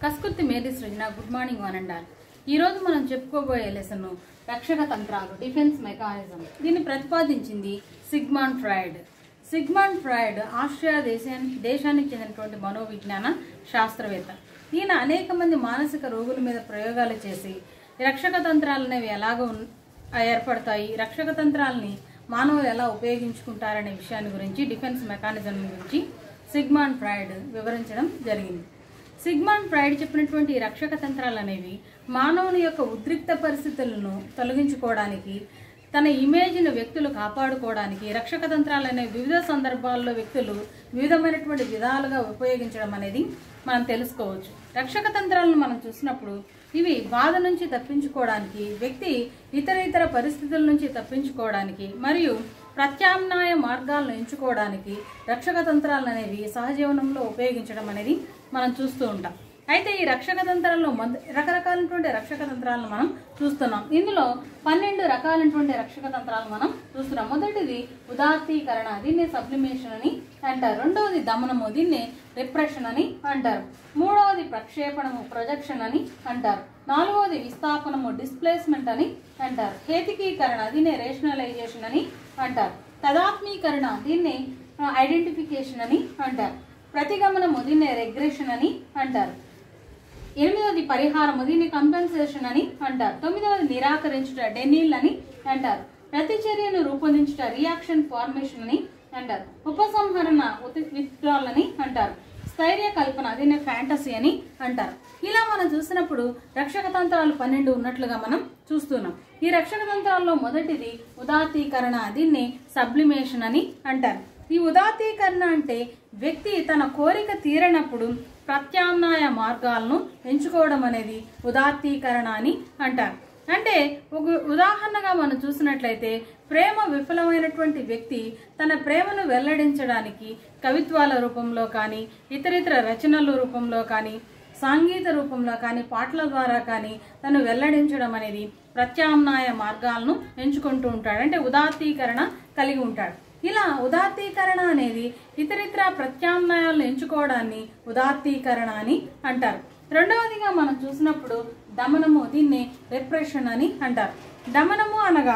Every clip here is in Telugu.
కస్కుర్తి మేరీ Srujana good morning one and all ఈ రోజు మనం చెప్పుకోబోయే లెసన్ రక్షక తంత్రాలు డిఫెన్స్ మెకానిజం దీన్ని ప్రతిపాదించింది Sigmund Freud Sigmund Freud Austria దేశానికి దేశానికి చెందినటువంటి మనోవిజ్ఞాన శాస్త్రవేత్త ఈయన అనేక మంది మానసిక రోగుల మీద ప్రయోగాలు చేసి రక్షక తంత్రాలు అనేవి ఎలాగ ఉన్- ఏర్పడతాయి రక్షక తంత్రాలని మానవులు ఎలా ఉపయోగించుకుంటారనే విషయాన్ని గురించి డిఫెన్స్ మెకానిజం గురించి సిగ్మాండ్ ఫ్రాయిడ్ వివరించడం జరిగింది సిగ్మాండ్ ఫ్రాయిడ్ చెప్పినటువంటి ఈ రక్షక తంత్రాలు అనేవి మానవుని యొక్క ఉద్రిక్త పరిస్థితులను తొలగించుకోవడానికి తన ఇమేజ్ను వ్యక్తులు కాపాడుకోవడానికి రక్షక తంత్రాలు అనేవి వివిధ సందర్భాల్లో వ్యక్తులు వివిధమైనటువంటి విధాలుగా ఉపయోగించడం అనేది మనం తెలుసుకోవచ్చు రక్షక తంత్రాలను మనం చూసినప్పుడు ఇవి బాధ నుంచి తప్పించుకోవడానికి వ్యక్తి ఇతర ఇతర పరిస్థితుల నుంచి తప్పించుకోవడానికి మరియు ప్రత్యామ్నాయ మార్గాలను ఎంచుకోవడానికి రక్షక తంత్రాలు అనేవి సహజీవనంలో ఉపయోగించడం అనేది మనం చూస్తూ ఉంటాం అయితే ఈ రక్షక తంత్రాల్లో మొద రకరకాలైనటువంటి రక్షక తంత్రాలను మనం చూస్తున్నాం ఇందులో పన్నెండు రకాలైనటువంటి రక్షక తంత్రాలు మనం చూస్తున్నాం మొదటిది ఉదాత్తీకరణ దీన్ని సబ్లిమేషన్ అని అంటారు రెండవది దమనము దీన్ని రిప్రెషన్ అని అంటారు మూడవది ప్రక్షేపణము ప్రొజెక్షన్ అని అంటారు నాలుగవది విస్థాపనము డిస్ప్లేస్మెంట్ అని అంటారు హేతికీకరణ దీన్ని రేషనలైజేషన్ అని అంటారు తదాత్మీకరణ దీన్ని ఐడెంటిఫికేషన్ అని అంటారు ప్రతిగమనము దీన్ని రెగ్రెషన్ అని అంటారు ఎనిమిదవది పరిహారము దీన్ని కంపెన్సేషన్ అని అంటారు తొమ్మిదవది నిరాకరించుట డెనిల్ అని అంటారు ప్రతిచర్యను రూపొందించుట రియాక్షన్ ఫార్మేషన్ అని అంటారు ఉపసంహరణ విత్డ్రాల్ అని అంటారు స్థైర్య కల్పన దీన్ని ఫ్యాంటసీ అని అంటారు ఇలా మనం చూసినప్పుడు రక్షక తంత్రాలు పన్నెండు ఉన్నట్లుగా మనం చూస్తున్నాం ఈ రక్షక తంత్రాల్లో మొదటిది ఉదాత్తీకరణ దీన్ని సబ్లిమేషన్ అని అంటారు ఈ ఉదాత్తీకరణ అంటే వ్యక్తి తన కోరిక తీరనప్పుడు ప్రత్యామ్నాయ మార్గాలను ఎంచుకోవడం అనేది ఉదాత్తీకరణ అని అంటారు అంటే ఒక ఉదాహరణగా మనం చూసినట్లయితే ప్రేమ విఫలమైనటువంటి వ్యక్తి తన ప్రేమను వెల్లడించడానికి కవిత్వాల రూపంలో కానీ ఇతరితర రచనల రూపంలో కానీ సంగీత రూపంలో కానీ పాటల ద్వారా కానీ తను వెల్లడించడం అనేది ప్రత్యామ్నాయ మార్గాలను ఎంచుకుంటూ ఉంటాడు అంటే ఉదాత్తీకరణ కలిగి ఉంటాడు ఇలా ఉదాత్తీకరణ అనేది ఇతరితర ప్రత్యామ్నాయాలను ఎంచుకోవడాన్ని ఉదాత్తీకరణ అని అంటారు రెండవదిగా మనం చూసినప్పుడు దమనము దీన్ని రెప్రెషన్ అని అంటారు దమనము అనగా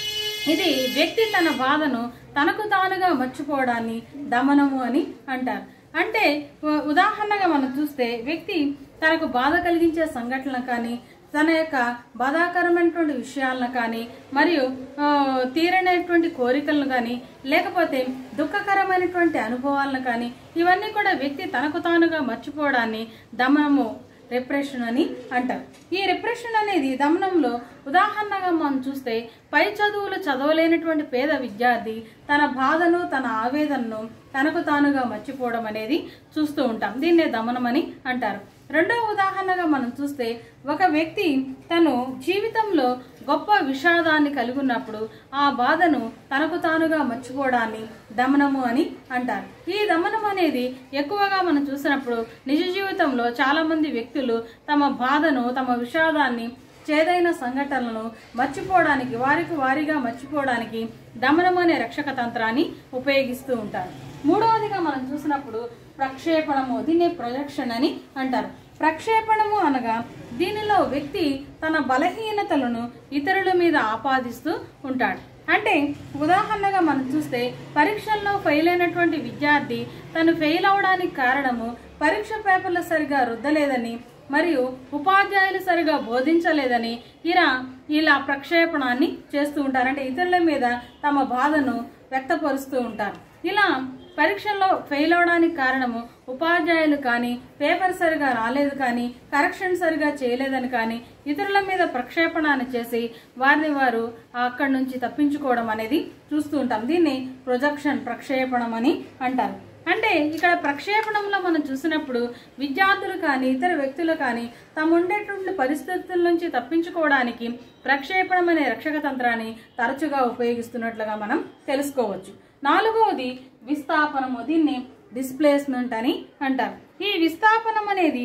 ఇది వ్యక్తి తన బాధను తనకు తానుగా మర్చిపోవడాన్ని దమనము అని అంటారు అంటే ఉ- ఉదాహరణగా మనం చూస్తే వ్యక్తి తనకు బాధ కలిగించే సంఘటనలు కానీ తన యొక్క బాధాకరమైనటువంటి విషయాలను కానీ మరియు ఆ, తీరనటువంటి కోరికలను కానీ లేకపోతే దుఃఖకరమైనటువంటి అనుభవాలను కానీ ఇవన్నీ కూడా వ్యక్తి తనకు తానుగా మర్చిపోవడాన్ని దమనము రిప్రెషన్ అని అంటారు ఈ రిప్రెషన్ అనేది దమనంలో ఉదాహరణగా మనం చూస్తే పై చదువులు చదవలేనటువంటి పేద విద్యార్థి తన బాధను తన ఆవేదనను తనకు తానుగా మర్చిపోవడం అనేది చూస్తూ ఉంటాం దీన్నే దమనం అని అంటారు రెండవ ఉదాహరణగా మనం చూస్తే ఒక వ్యక్తి తను జీవితంలో గొప్ప విషాదాన్ని కలిగి ఉన్నప్పుడు ఆ బాధను తనకు తానుగా మర్చిపోవడాన్ని దమనము అని అంటారు ఈ దమనం అనేది ఎక్కువగా మనం చూసినప్పుడు నిజ జీవితంలో చాలా మంది వ్యక్తులు తమ బాధను తమ విషాదాన్ని చేదైన సంఘటనలను మర్చిపోవడానికి వారికి వారిగా మర్చిపోవడానికి దమనం అనే రక్షక తంత్రాన్ని ఉపయోగిస్తూ ఉంటారు మూడవదిగా మనం చూసినప్పుడు ప్రక్షేపణము దీన్ని ప్రొజెక్షన్ అని అంటారు ప్రక్షేపణము అనగా దీనిలో వ్యక్తి తన బలహీనతలను ఇతరుల మీద ఆపాదిస్తూ ఉంటాడు అంటే ఉదాహరణగా మనం చూస్తే పరీక్షల్లో ఫెయిల్ అయినటువంటి విద్యార్థి తను ఫెయిల్ అవడానికి కారణము పరీక్ష పేపర్లు సరిగా రుద్దలేదని మరియు ఉపాధ్యాయులు సరిగా బోధించలేదని ఇలా ఇలా ప్రక్షేపణాన్ని చేస్తూ ఉంటారు అంటే ఇతరుల మీద తమ బాధను వ్యక్తపరుస్తూ ఉంటారు ఇలా పరీక్షల్లో ఫెయిల్ అవడానికి కారణము ఉపాధ్యాయులు కానీ పేపర్ సరిగా రాలేదు కానీ కరెక్షన్ సరిగా చేయలేదని కానీ ఇతరుల మీద ప్రక్షేపణాన్ని చేసి వారిని వారు అక్కడి నుంచి తప్పించుకోవడం అనేది చూస్తూ ఉంటాం దీన్ని ప్రొజెక్షన్ ప్రక్షేపణం అని అంటారు అంటే ఇక్కడ ప్రక్షేపణంలో మనం చూసినప్పుడు విద్యార్థులు కానీ ఇతర వ్యక్తులు కానీ తాము ఉండేటువంటి పరిస్థితుల నుంచి తప్పించుకోవడానికి ప్రక్షేపణం అనే రక్షక తంత్రాన్ని తరచుగా ఉపయోగిస్తున్నట్లుగా మనం తెలుసుకోవచ్చు నాలుగవది విస్థాపనము దీన్ని డిస్ప్లేస్మెంట్ అని అంటారు ఈ విస్థాపనం అనేది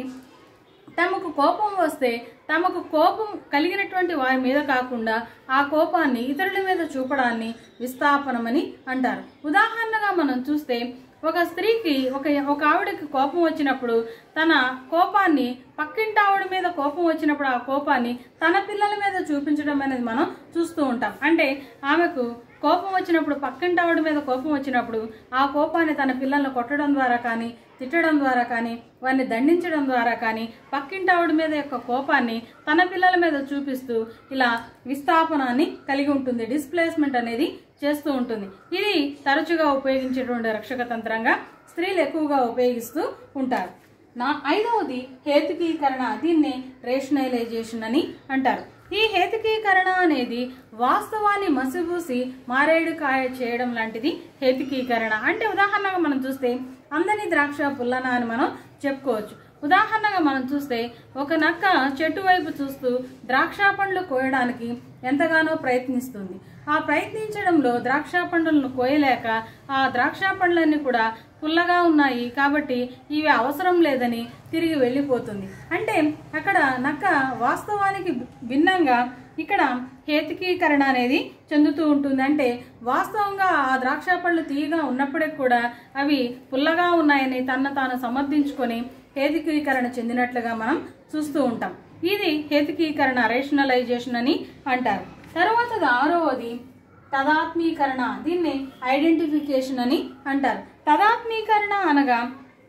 తమకు కోపం వస్తే తమకు కోపం కలిగినటువంటి వారి మీద కాకుండా ఆ కోపాన్ని ఇతరుల మీద చూపడాన్ని విస్థాపనమని అంటారు ఉదాహరణగా మనం చూస్తే ఒక స్త్రీకి ఒక ఒక ఆవిడకి కోపం వచ్చినప్పుడు తన కోపాన్ని పక్కింటి ఆవిడ మీద కోపం వచ్చినప్పుడు ఆ కోపాన్ని తన పిల్లల మీద చూపించడం అనేది మనం చూస్తూ ఉంటాం అంటే ఆమెకు కోపం వచ్చినప్పుడు పక్కింటి ఆవిడ మీద కోపం వచ్చినప్పుడు ఆ కోపాన్ని తన పిల్లల్ని కొట్టడం ద్వారా కానీ తిట్టడం ద్వారా కానీ వారిని దండించడం ద్వారా కానీ పక్కింటి ఆవిడ మీద యొక్క కోపాన్ని తన పిల్లల మీద చూపిస్తూ ఇలా విస్థాపనాన్ని కలిగి ఉంటుంది డిస్ప్లేస్మెంట్ అనేది చేస్తూ ఉంటుంది ఇది తరచుగా ఉపయోగించేటువంటి రక్షక తంత్రంగా స్త్రీలు ఎక్కువగా ఉపయోగిస్తూ ఉంటారు నా ఐదవది హేతుకీకరణ దీన్ని రేషనలైజేషన్ అని అంటారు ఈ హేతుకీకరణ అనేది వాస్తవాన్ని మసిబూసి మారేడుకాయ చేయడం లాంటిది హేతుకీకరణ అంటే ఉదాహరణగా మనం చూస్తే అందని ద్రాక్ష పుల్లన అని మనం చెప్పుకోవచ్చు ఉదాహరణగా మనం చూస్తే ఒక నక్క చెట్టు వైపు చూస్తూ ద్రాక్ష పండ్లు కోయడానికి ఎంతగానో ప్రయత్నిస్తుంది ఆ ప్రయత్నించడంలో ద్రాక్ష పండ్లను కోయలేక ఆ ద్రాక్ష పండ్లన్నీ కూడా పుల్లగా ఉన్నాయి కాబట్టి ఇవి అవసరం లేదని తిరిగి వెళ్ళిపోతుంది అంటే అక్కడ నక్క వాస్తవానికి భిన్నంగా ఇక్కడ హేతుకీకరణ అనేది చెందుతూ ఉంటుంది అంటే వాస్తవంగా ఆ ద్రాక్ష పళ్ళు తీయగా ఉన్నప్పటికి కూడా అవి పుల్లగా ఉన్నాయని తన తాను సమర్థించుకొని హేతుకీకరణ చెందినట్లుగా మనం చూస్తూ ఉంటాం ఇది హేతుకీకరణ రేషనలైజేషన్ అని అంటారు తర్వాతది ఆరవది తదాత్మీకరణ దీన్ని ఐడెంటిఫికేషన్ అని అంటారు తదాత్మీకరణ అనగా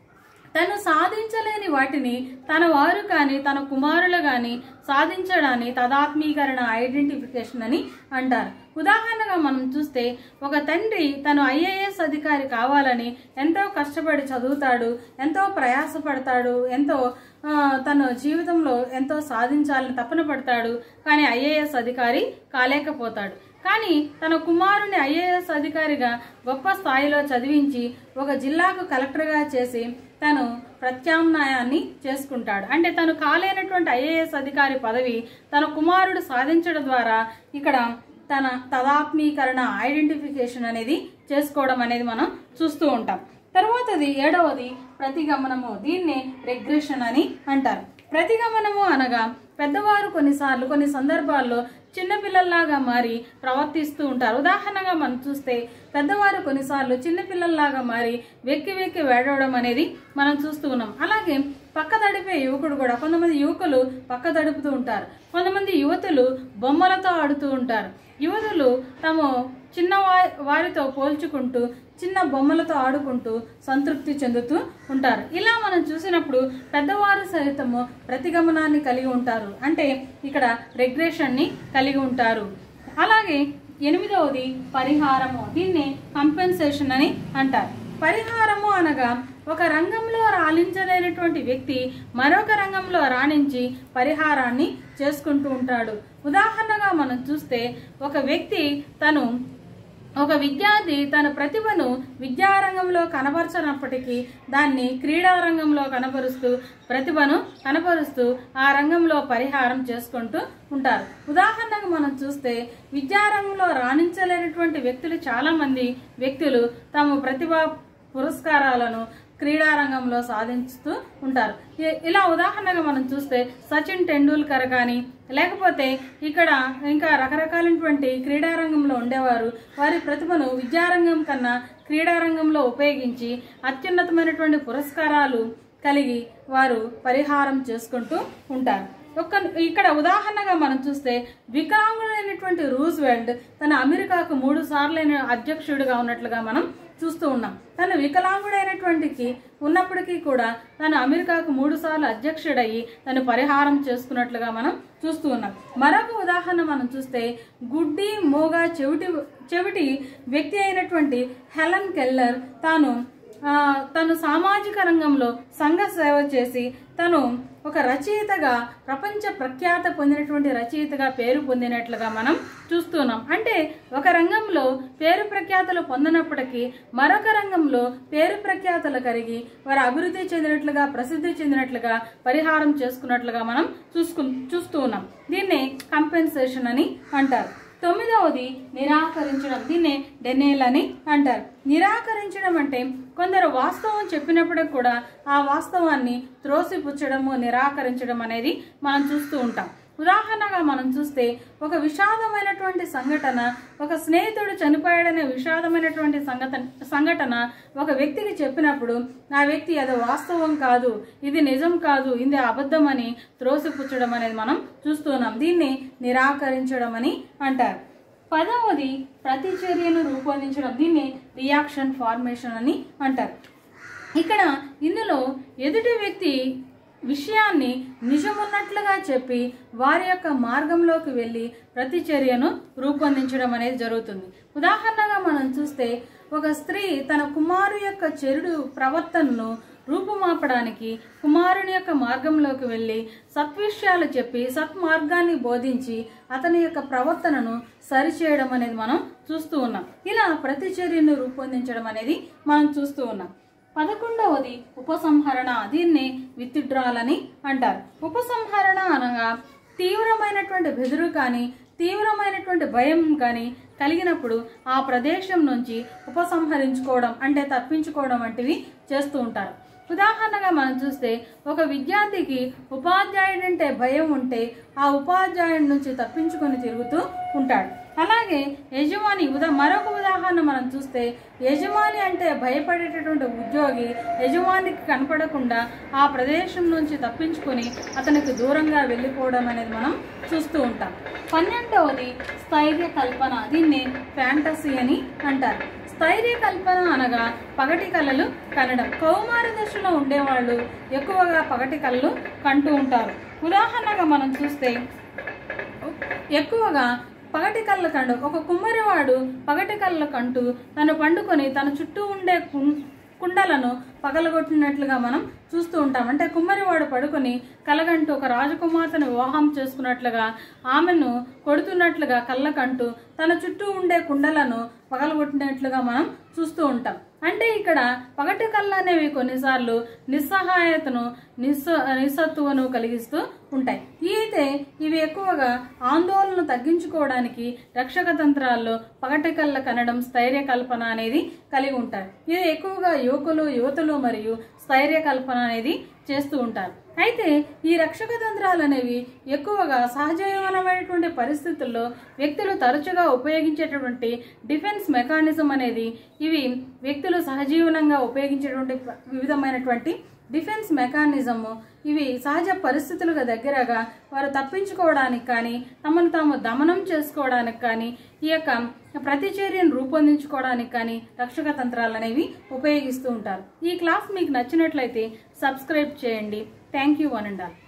తను సాధించలేని వాటిని తన వారు కానీ తన కుమారులు కానీ సాధించడాన్ని తదాత్మీకరణ ఐడెంటిఫికేషన్ అని అంటారు ఉదాహరణగా మనం చూస్తే ఒక తండ్రి తను ఐఏఎస్ అధికారి కావాలని ఎంతో కష్టపడి చదువుతాడు ఎంతో ప్రయాసపడతాడు ఎంతో ఆ, తన జీవితంలో ఎంతో సాధించాలని తపన పడతాడు కానీ ఐఏఎస్ అధికారి కాలేకపోతాడు కానీ తన కుమారుని ఐఏఎస్ అధికారిగా గొప్ప స్థాయిలో చదివించి ఒక జిల్లాకు కలెక్టర్గా చేసి తను ప్రత్యామ్నాయాన్ని చేసుకుంటాడు అంటే తను కాలేనటువంటి ఐఏఎస్ అధికారి పదవి తన కుమారుడు సాధించడం ద్వారా ఇక్కడ తన తదాత్మీకరణ ఐడెంటిఫికేషన్ అనేది చేసుకోవడం అనేది మనం చూస్తూ ఉంటాం తర్వాతది ఏడవది ప్రతిగమనము దీన్నే రెగ్రెషన్ అని అంటారు ప్రతిగమనము అనగా పెద్దవారు కొన్నిసార్లు కొన్ని సందర్భాల్లో చిన్నపిల్లల్లాగా మారి ప్రవర్తిస్తూ ఉంటారు ఉదాహరణగా మనం చూస్తే పెద్దవారు కొన్నిసార్లు చిన్నపిల్లల్లాగా మారి వెక్కి వెక్కి వేడవడం అనేది మనం చూస్తూ ఉన్నాం అలాగే పక్క తడిపే యువకుడు కూడా కొంతమంది యువకులు పక్క తడుపుతూ ఉంటారు కొంతమంది యువతులు బొమ్మలతో ఆడుతూ ఉంటారు యువతులు తమ చిన్న వా- వారితో పోల్చుకుంటూ చిన్న బొమ్మలతో ఆడుకుంటూ సంతృప్తి చెందుతూ ఉంటారు ఇలా మనం చూసినప్పుడు పెద్దవారు సైతము ప్రతిగమనాన్ని కలిగి ఉంటారు అంటే ఇక్కడ రెగ్రెషన్ని కలిగి ఉంటారు అలాగే ఎనిమిదవది పరిహారము దీన్ని కంపెన్సేషన్ అని అంటారు పరిహారము అనగా ఒక రంగంలో రాణించలేనటువంటి వ్యక్తి మరొక రంగంలో రాణించి పరిహారాన్ని చేసుకుంటూ ఉంటాడు ఉదాహరణగా మనం చూస్తే ఒక వ్యక్తి తను ఒక విద్యార్థి తన ప్రతిభను విద్యారంగంలో కనబరచనప్పటికీ దాన్ని క్రీడా రంగంలో కనబరుస్తూ ప్రతిభను కనబరుస్తూ ఆ రంగంలో పరిహారం చేసుకుంటూ ఉంటారు ఉదాహరణకు మనం చూస్తే విద్యారంగంలో రాణించలేనటువంటి వ్యక్తులు చాలామంది వ్యక్తులు తమ ప్రతిభ పురస్కారాలను క్రీడారంగంలో సాధించుతూ ఉంటారు ఇ- ఇలా ఉదాహరణగా మనం చూస్తే సచిన్ టెండూల్కర్ కానీ లేకపోతే ఇక్కడ ఇంకా రకరకాలైనటువంటి క్రీడారంగంలో ఉండేవారు వారి ప్రతిభను విద్యారంగం కన్నా క్రీడారంగంలో ఉపయోగించి అత్యున్నతమైనటువంటి పురస్కారాలు కలిగి వారు పరిహారం చేసుకుంటూ ఉంటారు ఒక్క ఇక్కడ ఉదాహరణగా మనం చూస్తే వికలాంగుడైనటువంటి రూజ్వెల్ట్ తన అమెరికాకు మూడు సార్లైన అధ్యక్షుడిగా ఉన్నట్లుగా మనం చూస్తూ ఉన్నాం తను వికలాంగుడైనటువంటికి ఉన్నప్పటికీ కూడా తను అమెరికాకు మూడు సార్లు అధ్యక్షుడయ్యి తను పరిహారం చేసుకున్నట్లుగా మనం చూస్తూ ఉన్నాం మరొక ఉదాహరణ మనం చూస్తే గుడ్డి మోగ చెవిటి చెవిటి వ్యక్తి అయినటువంటి హెలన్ కెల్లర్ తాను ఆ, తను సామాజిక రంగంలో సంఘ సేవ చేసి తను ఒక రచయితగా ప్రపంచ ప్రఖ్యాత పొందినటువంటి రచయితగా పేరు పొందినట్లుగా మనం చూస్తున్నాం అంటే ఒక రంగంలో పేరు ప్రఖ్యాతలు పొందినప్పటికీ మరొక రంగంలో పేరు ప్రఖ్యాతలు కలిగి వారు అభివృద్ధి చెందినట్లుగా ప్రసిద్ధి చెందినట్లుగా పరిహారం చేసుకున్నట్లుగా మనం చూసుకు చూస్తూ ఉన్నాం దీన్నే కంపెన్సేషన్ అని అంటారు తొమ్మిదవది నిరాకరించడం దీన్నే డెనేల్ అని అంటారు నిరాకరించడం అంటే కొందరు వాస్తవం చెప్పినప్పటికి కూడా ఆ వాస్తవాన్ని త్రోసిపుచ్చడము నిరాకరించడం అనేది మనం చూస్తూ ఉంటాం ఉదాహరణగా మనం చూస్తే ఒక విషాదమైనటువంటి సంఘటన ఒక స్నేహితుడు చనిపోయాడనే విషాదమైనటువంటి సంఘటన సంఘటన ఒక వ్యక్తికి చెప్పినప్పుడు ఆ వ్యక్తి అది వాస్తవం కాదు ఇది నిజం కాదు ఇది అబద్ధం అని త్రోసిపుచ్చడం అనేది మనం చూస్తున్నాం దీన్ని నిరాకరించడం అని అంటారు పదవది ప్రతిచర్యను రూపొందించడం దీన్ని రియాక్షన్ ఫార్మేషన్ అని అంటారు ఇక్కడ ఇందులో ఎదుటి వ్యక్తి విషయాన్ని నిజమున్నట్లుగా చెప్పి వారి యొక్క మార్గంలోకి వెళ్ళి ప్రతిచర్యను రూపొందించడం అనేది జరుగుతుంది ఉదాహరణగా మనం చూస్తే ఒక స్త్రీ తన కుమారు యొక్క చెరుడు ప్రవర్తనను రూపుమాపడానికి కుమారుని యొక్క మార్గంలోకి వెళ్ళి సత్విషయాలు చెప్పి సత్మార్గాన్ని బోధించి అతని యొక్క ప్రవర్తనను సరిచేయడం అనేది మనం చూస్తూ ఉన్నాం ఇలా ప్రతిచర్యను రూపొందించడం అనేది మనం చూస్తూ ఉన్నాం పదకొండవది ఉపసంహరణ దీన్ని విత్డ్రాల్ అంటారు ఉపసంహరణ అనగా తీవ్రమైనటువంటి బెదురు కానీ తీవ్రమైనటువంటి భయం కానీ కలిగినప్పుడు ఆ ప్రదేశం నుంచి ఉపసంహరించుకోవడం అంటే తప్పించుకోవడం వంటివి చేస్తూ ఉంటారు ఉదాహరణగా మనం చూస్తే ఒక విద్యార్థికి ఉపాధ్యాయుడంటే భయం ఉంటే ఆ ఉపాధ్యాయుడి నుంచి తప్పించుకొని తిరుగుతూ ఉంటాడు అలాగే యజమాని ఉదా మరొక ఉదాహరణ మనం చూస్తే యజమాని అంటే భయపడేటటువంటి ఉద్యోగి యజమానికి కనపడకుండా ఆ ప్రదేశం నుంచి తప్పించుకొని అతనికి దూరంగా వెళ్ళిపోవడం అనేది మనం చూస్తూ ఉంటాం పన్నెండవది స్థైర్య కల్పన దీన్ని ఫ్యాంటసీ అని అంటారు స్థైర్య కల్పన అనగా పగటి కళలు కనడం కౌమార దశలో ఉండేవాళ్ళు ఎక్కువగా పగటి కళలు కంటూ ఉంటారు ఉదాహరణగా మనం చూస్తే ఎక్కువగా పగటి కళ్ళ కండు ఒక కుమ్మరివాడు పగటి కళ్ళ కంటూ తను పండుకొని తన చుట్టూ ఉండే కుం- కుండలను పగలగొట్టినట్లుగా మనం చూస్తూ ఉంటాం అంటే కుమ్మరివాడు పడుకొని కలగంటూ ఒక రాజకుమార్తెను వివాహం చేసుకున్నట్లుగా ఆమెను కొడుతున్నట్లుగా కళ్ళకంటూ తన చుట్టూ ఉండే కుండలను పగలగొట్టినట్లుగా మనం చూస్తూ ఉంటాం అంటే ఇక్కడ పగటి కళ్ళు అనేవి కొన్నిసార్లు నిస్సహాయతను నిస్స నిస్సత్తువను కలిగిస్తూ ఉంటాయి ఈ అయితే ఇవి ఎక్కువగా ఆందోళన తగ్గించుకోవడానికి రక్షక తంత్రాల్లో పగటి కళ్ళ కనడం స్థైర్య కల్పన అనేది కలిగి ఉంటారు ఇది ఎక్కువగా యువకులు యువతులు మరియు స్థైర్య కల్పన అనేది చేస్తూ ఉంటారు అయితే ఈ రక్షక తంత్రాలు అనేవి ఎక్కువగా సహజీవనమైనటువంటి పరిస్థితుల్లో వ్యక్తులు తరచుగా ఉపయోగించేటటువంటి డిఫెన్స్ మెకానిజం అనేది ఇవి వ్యక్తులు సహజీవనంగా ఉపయోగించేటువంటి ప్ర- వివిధమైనటువంటి డిఫెన్స్ మెకానిజము ఇవి సహజ పరిస్థితులకు దగ్గరగా వారు తప్పించుకోవడానికి కానీ తమను తాము దమనం చేసుకోవడానికి కానీ ఈ యొక్క ప్రతిచర్యను రూపొందించుకోవడానికి కానీ రక్షక తంత్రాలు అనేవి ఉపయోగిస్తూ ఉంటారు ఈ క్లాస్ మీకు నచ్చినట్లయితే సబ్స్క్రైబ్ చేయండి thank you one and all